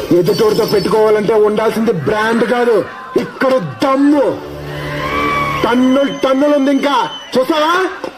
ఎదుటోడితో పెట్టుకోవాలంటే ఉండాల్సింది బ్రాండ్ కాదు ఇక్కడ దమ్ము టన్నులు టన్నులు ఉంది ఇంకా చూసావా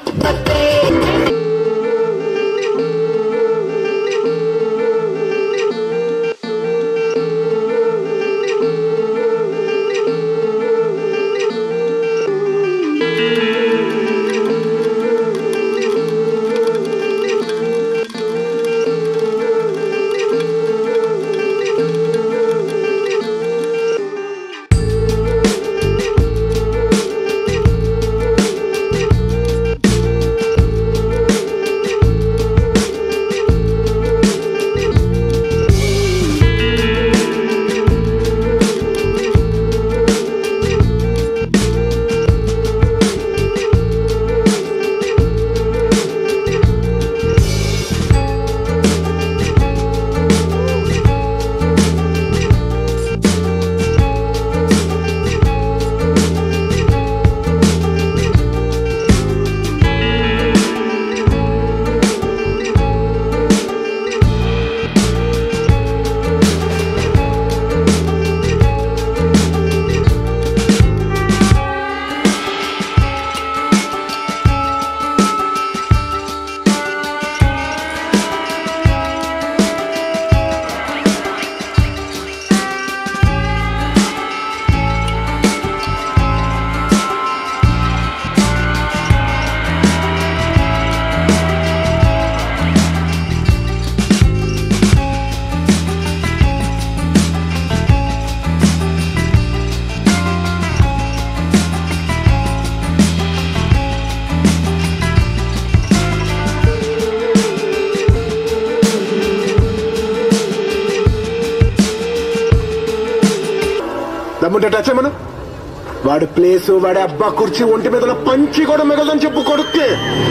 దమ్ముంటే టచ్ మనం వాడి ప్లేసు వాడి అబ్బా కుర్చీ ఒంటి మీద పంచి కూడా మిగలదని చెప్పు కొడుక్కి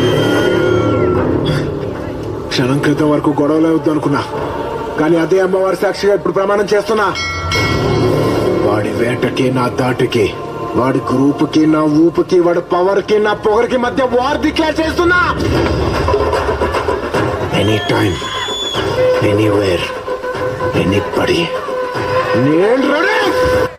క్షణం క్రితం వరకు గొడవలు అవుద్దు అనుకున్నా కానీ అదే అమ్మవారి సాక్షిగా ఇప్పుడు ప్రమాణం చేస్తున్నా వాడి వేటకి నా దాటికి వాడి గ్రూపుకి నా ఊపుకి వాడి పవర్ కి నా పొగరికి మధ్య వార్ డిక్లేర్ చేస్తున్నా ఎనీ టైం ఎనీవేర్ ఎనీబడి నేను రెడీ